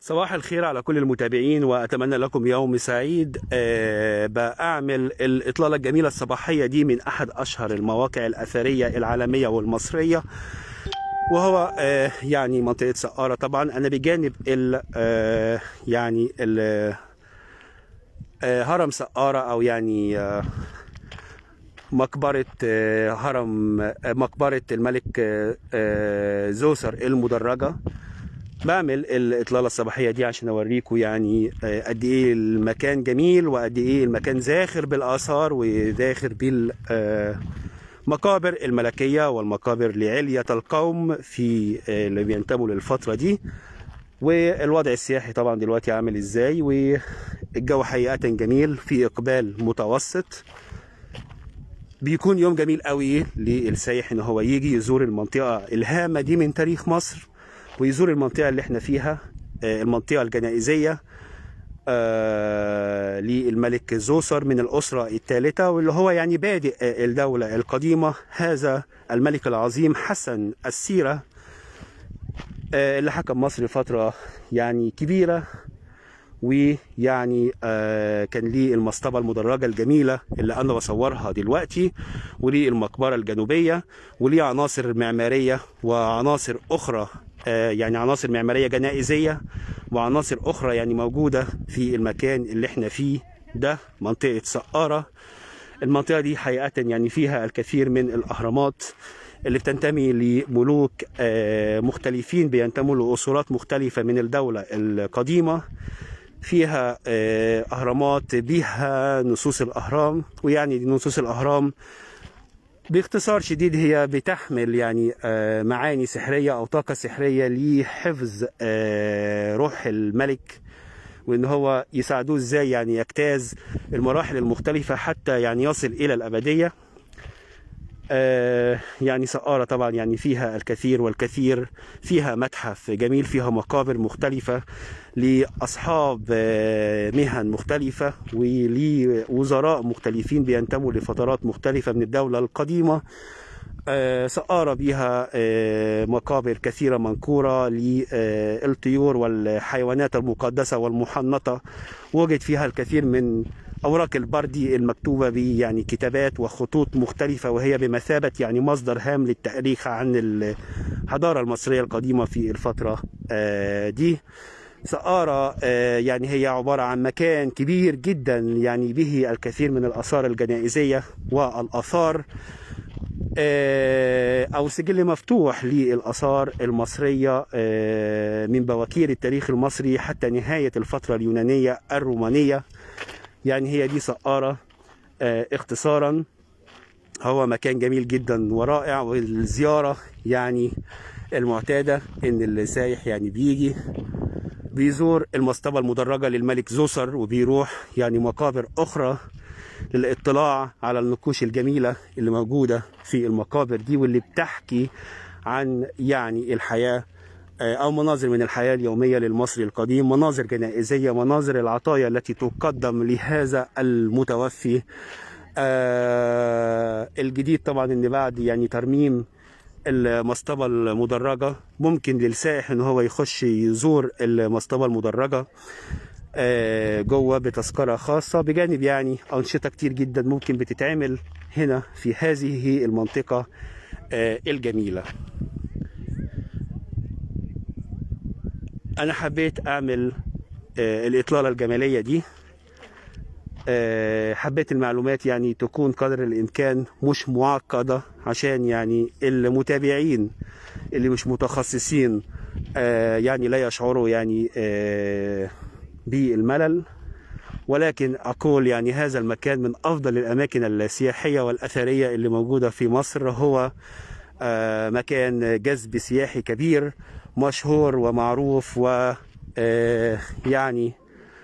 صباح الخير على كل المتابعين واتمنى لكم يوم سعيد أه بعمل الاطلاله الجميله الصباحيه دي من احد اشهر المواقع الاثريه العالميه والمصريه وهو أه يعني منطقه سقاره طبعا انا بجانب ال أه يعني ال أه هرم سقاره او يعني أه مقبرة أه هرم أه مقبرة الملك أه زوسر المدرجة بعمل الاطلاله الصباحيه دي عشان اوريكم يعني قد ايه المكان جميل وقد ايه المكان زاخر بالاثار وزاخر بالمقابر الملكيه والمقابر لعليه القوم في اللي بينتموا للفتره دي والوضع السياحي طبعا دلوقتي عامل ازاي والجو حقيقه جميل في اقبال متوسط بيكون يوم جميل قوي للسائح ان هو يجي يزور المنطقه الهامه دي من تاريخ مصر ويزور المنطقة اللي احنا فيها المنطقة الجنائزية للملك زوسر من الأسرة الثالثة واللي هو يعني بادئ الدولة القديمة هذا الملك العظيم حسن السيرة اللي حكم مصر فترة يعني كبيرة ويعني كان ليه المصطبة المدرجة الجميلة اللي أنا بصورها دلوقتي وليه المقبرة الجنوبية وليه عناصر معمارية وعناصر أخرى يعني عناصر معماريه جنائزيه وعناصر اخرى يعني موجوده في المكان اللي احنا فيه ده منطقه سقاره المنطقه دي حقيقه يعني فيها الكثير من الاهرامات اللي بتنتمي لملوك مختلفين بينتموا لاسرات مختلفه من الدوله القديمه فيها اهرامات بها نصوص الاهرام ويعني دي نصوص الاهرام باختصار شديد هي بتحمل يعني معاني سحرية أو طاقة سحرية لحفظ روح الملك وإن هو يساعدوه إزاي يعني يجتاز المراحل المختلفة حتى يعني يصل إلى الأبدية يعني سقارة طبعا يعني فيها الكثير والكثير فيها متحف جميل فيها مقابر مختلفة لأصحاب مهن مختلفة ولوزراء مختلفين بينتموا لفترات مختلفة من الدولة القديمة سقارة بها مقابر كثيرة منكورة للطيور والحيوانات المقدسة والمحنطة وجد فيها الكثير من أوراق البردي المكتوبة ب يعني كتابات وخطوط مختلفة وهي بمثابة يعني مصدر هام للتاريخ عن الحضارة المصرية القديمة في الفترة دي سقارة يعني هي عبارة عن مكان كبير جدا يعني به الكثير من الآثار الجنائزية والآثار أو سجل مفتوح للآثار المصرية من بواكير التاريخ المصري حتى نهاية الفترة اليونانية الرومانية يعني هي دي سقارة اختصارا هو مكان جميل جدا ورائع والزيارة يعني المعتادة ان السايح يعني بيجي بيزور المصطبة المدرجة للملك زوسر وبيروح يعني مقابر أخرى للاطلاع على النقوش الجميلة اللي موجودة في المقابر دي واللي بتحكي عن يعني الحياة أو مناظر من الحياة اليومية للمصري القديم مناظر جنائزية مناظر العطايا التي تقدم لهذا المتوفي آه الجديد طبعا ان بعد يعني ترميم المصطبة المدرجة ممكن للسائح ان هو يخش يزور المصطبة المدرجة آه جوه بتذكرة خاصة بجانب يعني أنشطة كتير جدا ممكن بتتعمل هنا في هذه المنطقة آه الجميلة أنا حبيت أعمل آه الإطلالة الجمالية دي حبيت المعلومات يعني تكون قدر الامكان مش معقده عشان يعني المتابعين اللي مش متخصصين يعني لا يشعروا يعني بالملل ولكن اقول يعني هذا المكان من افضل الاماكن السياحيه والاثريه اللي موجوده في مصر هو مكان جذب سياحي كبير مشهور ومعروف و يعني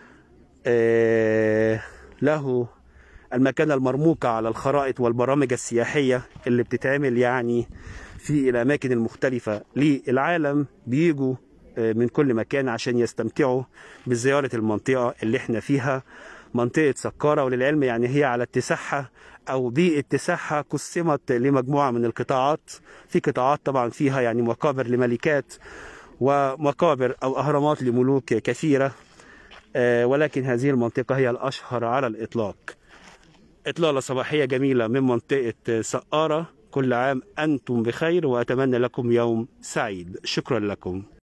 له المكانة المرموقة على الخرائط والبرامج السياحية اللي بتتعمل يعني في الأماكن المختلفة للعالم بيجوا من كل مكان عشان يستمتعوا بزيارة المنطقة اللي احنا فيها منطقة سكارة وللعلم يعني هي على اتساعها أو باتساعها قسمت لمجموعة من القطاعات في قطاعات طبعا فيها يعني مقابر لملكات ومقابر أو أهرامات لملوك كثيرة آه، ولكن هذه المنطقة هي الأشهر على الإطلاق إطلالة صباحية جميلة من منطقة سقارة كل عام أنتم بخير وأتمنى لكم يوم سعيد شكرا لكم